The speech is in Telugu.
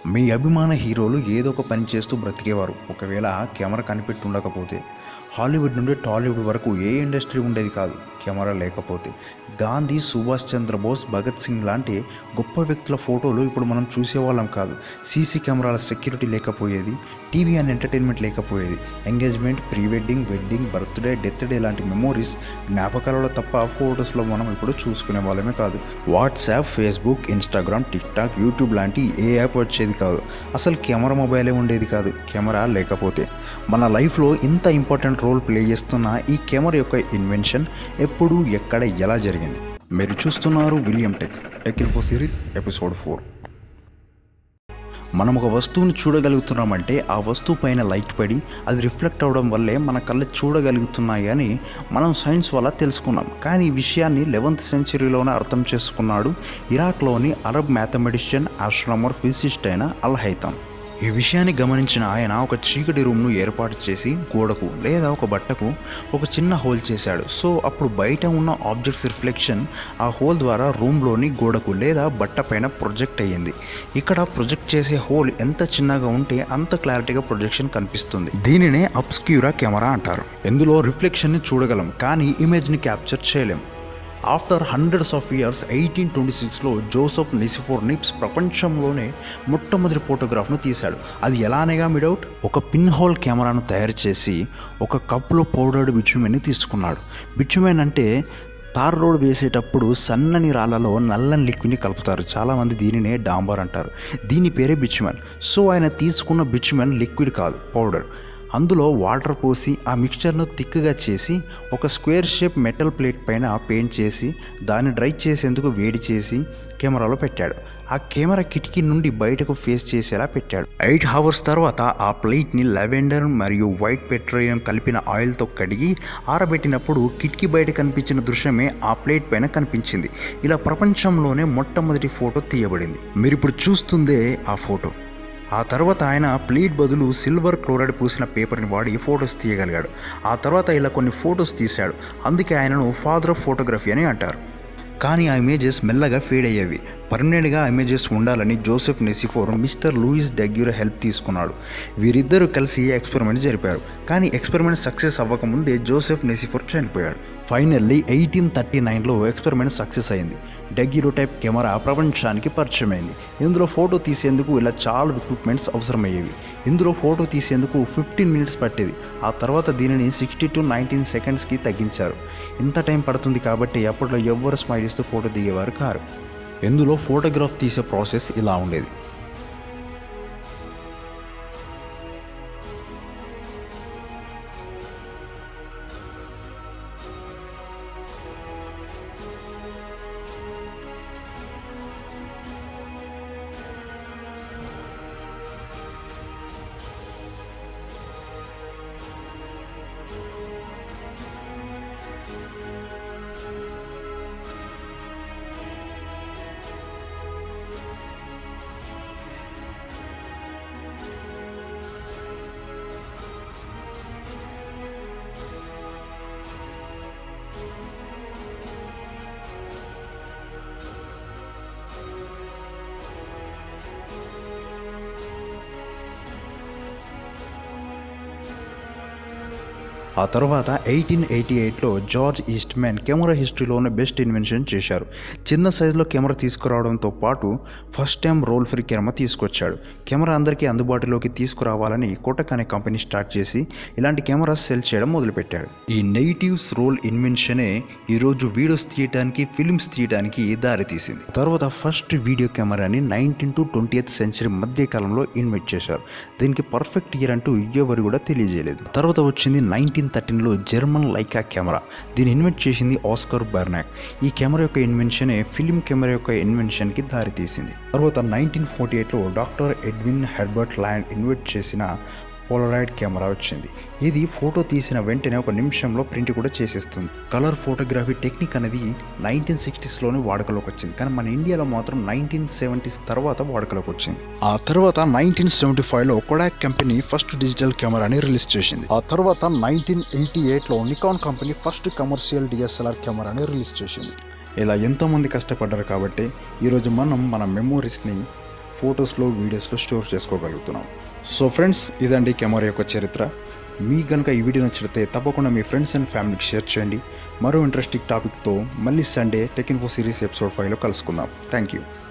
మీ అభిమాన హీరోలు ఏదో ఒక పని చేస్తూ బ్రతికేవారు ఒకవేళ కెమెరా కనిపెట్టి ఉండకపోతే హాలీవుడ్ నుండి టాలీవుడ్ వరకు ఏ ఇండస్ట్రీ ఉండేది కాదు కెమెరా లేకపోతే గాంధీ సుభాష్ చంద్రబోస్ భగత్ సింగ్ లాంటి గొప్ప వ్యక్తుల ఫోటోలు ఇప్పుడు మనం చూసేవాళ్ళం కాదు సీసీ కెమెరాల సెక్యూరిటీ లేకపోయేది టీవీ అండ్ ఎంటర్టైన్మెంట్ లేకపోయేది engagement pre wedding wedding birthday death day లాంటి మెమోరీస్ జ్ఞాపకాలలో తప్ప ఫొటోస్లో మనం ఇప్పుడు చూసుకునే వాళ్ళమే కాదు WhatsApp Facebook Instagram TikTok YouTube లాంటి ఏ యాప్ వచ్చేది కాదు అసలు కెమెరా మొబైలే ఉండేది కాదు కెమెరా లేకపోతే మన లైఫ్లో ఇంత ఇంపార్టెంట్ రోల్ ప్లే చేస్తున్న ఈ కెమెరా యొక్క ఇన్వెన్షన్ ఎప్పుడు ఎక్కడ ఎలా జరిగింది మీరు చూస్తున్నారు William tech tech info series episode four మనం ఒక వస్తువుని చూడగలుగుతున్నామంటే ఆ వస్తువు పైన లైట్ పడి అది రిఫ్లెక్ట్ అవ్వడం వల్లే మన కళ్ళు చూడగలుగుతున్నాయి అని మనం సైన్స్ వల్ల తెలుసుకున్నాం కానీ ఈ విషయాన్ని లెవెంత్ సెంచరీలోనే అర్థం చేసుకున్నాడు ఇరాక్లోని అరబ్ మ్యాథమెటిషియన్ ఆస్ట్రామర్ ఫిజిసిస్ట్ అయిన అల్ హైతామ్ ఈ విషయాన్ని గమనించిన ఆయన ఒక చీకటి రూమ్ను ఏర్పాటు చేసి గోడకు లేదా ఒక బట్టకు ఒక చిన్న హోల్ చేశాడు సో అప్పుడు బయట ఉన్న ఆబ్జెక్ట్స్ రిఫ్లెక్షన్ ఆ హోల్ ద్వారా రూమ్లోని గోడకు లేదా బట్ట పైన ప్రొజెక్ట్ అయ్యింది ఇక్కడ ప్రొజెక్ట్ చేసే హోల్ ఎంత చిన్నగా ఉంటే అంత క్లారిటీగా ప్రొజెక్షన్ కనిపిస్తుంది దీనినే అబ్స్క్యూరా కెమెరా అంటారు ఇందులో రిఫ్లెక్షన్ని చూడగలం కానీ ఇమేజ్ని క్యాప్చర్ చేయలేం after hundreds of years eighteen twenty సిక్స్లో జోసఫ్ నిసిఫోర్ నిప్స్ ప్రపంచంలోనే మొట్టమొదటి ఫోటోగ్రాఫ్ను తీశాడు అది ఎలానేగా మీ డౌట్ ఒక పిన్ హోల్ కెమెరాను తయారు చేసి ఒక కప్లో పౌడర్డ్ బిచ్యుమెన్ని తీసుకున్నాడు బిచ్యుమెన్ అంటే తార్ రోడ్ వేసేటప్పుడు సన్నని రాళ్ళలో నల్లని లిక్విడ్ని కలుపుతారు చాలామంది దీనినే డాంబర్ అంటారు దీని పేరే బిచ్యుమెన్ సో ఆయన తీసుకున్న బిచ్యుమెన్ లిక్విడ్ కాదు పౌడర్ అందులో వాటర్ పోసి ఆ మిక్చర్ను థిక్గా చేసి ఒక స్క్వేర్ షేప్ మెటల్ ప్లేట్ పైన పెయింట్ చేసి దాన్ని డ్రై చేసేందుకు వేడి చేసి కెమెరాలో పెట్టాడు ఆ కెమెరా కిటికీ నుండి బయటకు ఫేస్ చేసేలా పెట్టాడు ఎయిట్ అవర్స్ తర్వాత ఆ ప్లేట్ని లెవెండర్ మరియు వైట్ పెట్రోలియం కలిపిన ఆయిల్తో కడిగి ఆరబెట్టినప్పుడు కిటికీ బయట కనిపించిన దృశ్యమే ఆ ప్లేట్ పైన కనిపించింది ఇలా ప్రపంచంలోనే మొట్టమొదటి ఫోటో తీయబడింది మీరు ఇప్పుడు చూస్తుందే ఆ ఫోటో ఆ తర్వాత ఆయన ప్లేట్ బదులు సిల్వర్ క్లోరైడ్ పూసిన పేపర్ని వాడి ఫొటోస్ తీయగలిగాడు ఆ తర్వాత ఇలా కొన్ని ఫొటోస్ తీశాడు అందుకే ఆయనను ఫాదర్ ఆఫ్ ఫోటోగ్రఫీ అని అంటారు కానీ ఆ ఇమేజెస్ మెల్లగా ఫేడ్ అయ్యేవి పర్మనెంట్గా ఇమేజెస్ ఉండాలని Joseph Nicephore mister Louis Daguerre help తీసుకున్నాడు వీరిద్దరూ కలిసి ఎక్స్పెరిమెంట్ జరిపారు కానీ ఎక్స్పెరిమెంట్ సక్సెస్ అవ్వకముందే జోసెఫ్ నెసిఫోర్ చనిపోయాడు ఫైనల్లీ ఎయిటీన్ థర్టీ నైన్లో ఎక్స్పెరిమెంట్ సక్సెస్ అయింది డెగ్యూరో టైప్ కెమెరా ప్రపంచానికి పరిచయం అయింది ఇందులో ఫోటో తీసేందుకు ఇలా చాలా ఎక్విప్మెంట్స్ అవసరమయ్యేవి ఇందులో ఫోటో తీసేందుకు ఫిఫ్టీన్ మినిట్స్ పట్టేది ఆ తర్వాత దీనిని సిక్స్టీ టు నైన్టీన్ సెకండ్స్కి తగ్గించారు ఇంత టైం పడుతుంది కాబట్టి అప్పట్లో ఎవ్వరు స్మైల్ ఇస్తూ ఫోటో దిగేవారు కారు ఇందులో ఫోటోగ్రాఫ్ తీసే ప్రాసెస్ ఇలా ఉండేది ఆ తర్వాత ఎయిటీన్ ఎయిటీ ఎయిట్లో జార్జ్ ఈస్ట్మెన్ కెమెరా హిస్టరీలోనే బెస్ట్ ఇన్వెన్షన్ చేశారు చిన్న సైజులో కెమెరా తీసుకురావడంతో పాటు first time roll free camera తీసుకొచ్చాడు కెమెరా అందరికీ అందుబాటులోకి తీసుకురావాలని కోటక్ అనే కంపెనీ స్టార్ట్ చేసి ఇలాంటి కెమెరాస్ సెల్ చేయడం మొదలుపెట్టాడు ఈ నెగిటివ్స్ రోల్ ఇన్వెన్షనే ఈరోజు వీడియోస్ తీయడానికి ఫిల్మ్స్ తీయడానికి దారితీసింది తర్వాత ఫస్ట్ వీడియో కెమెరాని నైన్టీన్ టు ట్వంటీ సెంచరీ మధ్య కాలంలో ఇన్వెంట్ చేశారు దీనికి పర్ఫెక్ట్ ఇయర్ అంటూ ఎవరు కూడా తెలియజేయలేదు తర్వాత వచ్చింది నైన్టీన్ థర్టీన్లో జర్మన్ లైకా కెమెరా దీన్ని ఇన్వెంట్ చేసింది ఆస్కర్ బర్నాక్ ఈ కెమెరా యొక్క ఇన్వెన్షనే ఫిలిం కెమెరా యొక్క ఇన్వెన్షన్కి దారితీసింది తర్వాత నైన్టీన్ ఫార్టీ ఎయిట్లో doctor Edwin Herbert Land invent చేసిన పోలరాయిడ్ కెమెరా వచ్చింది ఇది ఫోటో తీసిన వెంటనే ఒక నిమిషంలో ప్రింట్ కూడా చేసేస్తుంది కలర్ ఫోటోగ్రఫీ టెక్నిక్ అనేది నైన్టీన్ సిక్స్టీస్లోనే వాడుకలోకి వచ్చింది కానీ మన ఇండియాలో మాత్రం నైన్టీన్ సెవెంటీస్ తర్వాత వాడుకలోకి వచ్చింది ఆ తర్వాత నైన్టీన్ సెవెంటీ ఫైవ్లో కొడాక్ కంపెనీ ఫస్ట్ డిజిటల్ కెమెరాని రిలీజ్ చేసింది ఆ తర్వాత నైన్టీన్ ఎయిటీ ఎయిట్లో Nikon company first commercial DSLR కెమెరాని రిలీజ్ చేసింది ఇలా ఎంతోమంది కష్టపడ్డారు కాబట్టి ఈరోజు మనం మన మెమోరీస్ని ఫొటోస్లో వీడియోస్లో స్టోర్ చేసుకోగలుగుతున్నాం సో ఫ్రెండ్స్ ఇదండి కెమెరా యొక్క చరిత్ర మీ కనుక ఈ వీడియో నచ్చితే తప్పకుండా మీ ఫ్రెండ్స్ అండ్ ఫ్యామిలీకి షేర్ చేయండి మరో ఇంట్రెస్టింగ్ టాపిక్తో మళ్ళీ Sunday tech info series episode ఫైవ్లో కలుసుకుందాం థ్యాంక్ యూ